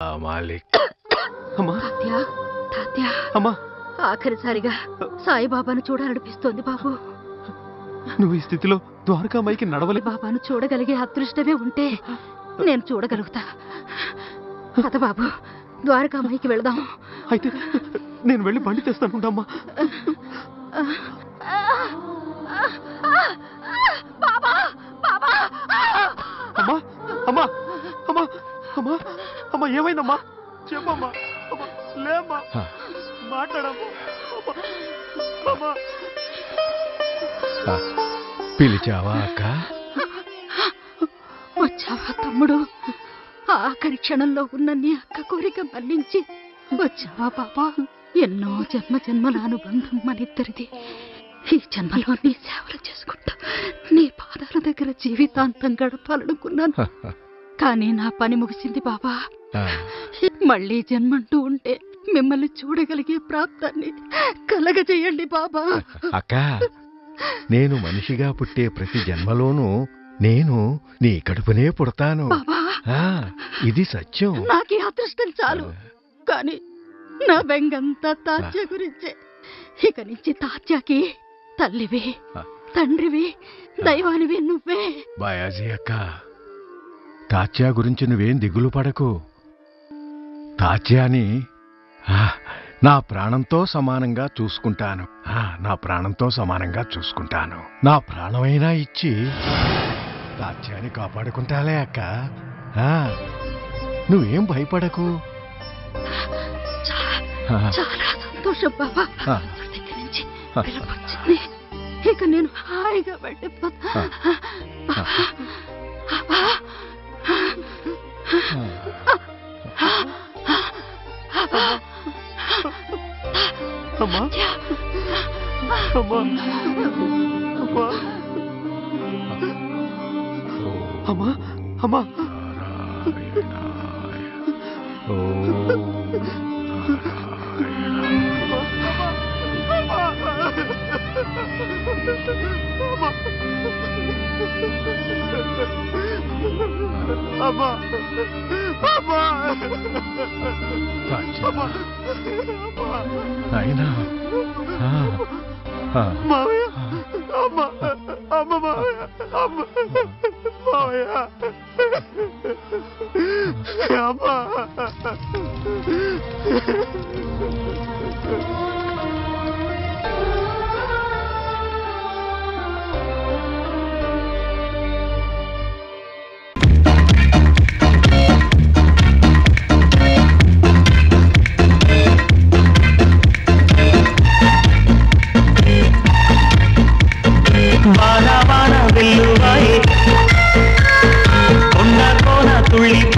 మాలిక్ అమ్మా తాత్య తాత్య అమ్మా ఆఖరిసారిగా సాయిబాబాను చూడాలనిపిస్తోంది బాబు నువ్వు ఈ స్థితిలో ద్వారకామాయికి నడవలే బాబాను చూడగలిగే అదృష్టమే ఉంటే నేను చూడగలుగుతా పద బాబు ద్వారకామాయికి వెళదాం అయితే నేను వెళ్ళి బండి తెస్తాను ఉండమ్మా బాబా బాబా అమ్మా అమ్మా అమ్మా అమ్మా అమ్మా ఏమైందమ్మా చెప్పమ్మా అమ్మా లేమ్మా హ. మాట్లాడమ్మా అమ్మా అమ్మా ఆ, పిలిచావా అక్క వచ్చావా తమ్ముడు ఆఖరి క్షణంలో ఉన్న నీ అక్క కోరిక మన్నించి వచ్చావా బాబా ఎన్నో జన్మ జన్మల అనుబంధం మనిద్దరిది ఈ జన్మలో నీ సేవలు చేసుకుంటూ నీ పాదాల దగ్గర జీవితాంతం గడపాలనుకున్నాను కానీ నా పని ముగిసింది బాబా ఆ, మళ్ళీ జన్మంటూ ఉంటే మిమ్మల్ని చూడగలిగే ప్రాప్తాన్ని కలగజేయండి బాబా అక్క నేను మనిషిగా పుట్టే ప్రతి జన్మలోనూ నేను నీ కడుపునే పుడతాను బాబా ఆ, ఇది సత్యం నాకు ఈ అదృష్టం చాలు కానీ నా బెంగంతా తాత్య గురించే ఇక నుంచి తాత్యాకి తల్లివి తండ్రివి దైవానివి నువ్వే బాయాజీ అక్క తాత్యా గురించి నువ్వేం దిగులు పడకు తాత్యాని ఆ, నా ప్రాణంతో సమానంగా చూసుకుంటాను ఆ, నా ప్రాణంతో సమానంగా చూసుకుంటాను నా ప్రాణమైనా ఇచ్చి తాత్యాని కాపాడుకుంటాలే అక్క ఆ, నువ్వేం భయపడకు చా- ఆ, చాలా సంతోషం బాబా ఆ. నా దగ్గర నుంచి పిలుపొచ్చింది ఇక నేను హాయిగా వెళ్ళిపోతా ఆ. బాబా అమ్మా అమ్మా అమ్మా అమ్మా అమ్మా అమ్మా అమ్మా తాత్యా, అయినా ఆ, ఆ, మావయ్య అమ్మ అమ్మ మావయ్య అమ్మ మావయ్య అమ్మ వాన వాన వెల్లువాయే కొండ కోన తుళ్ళి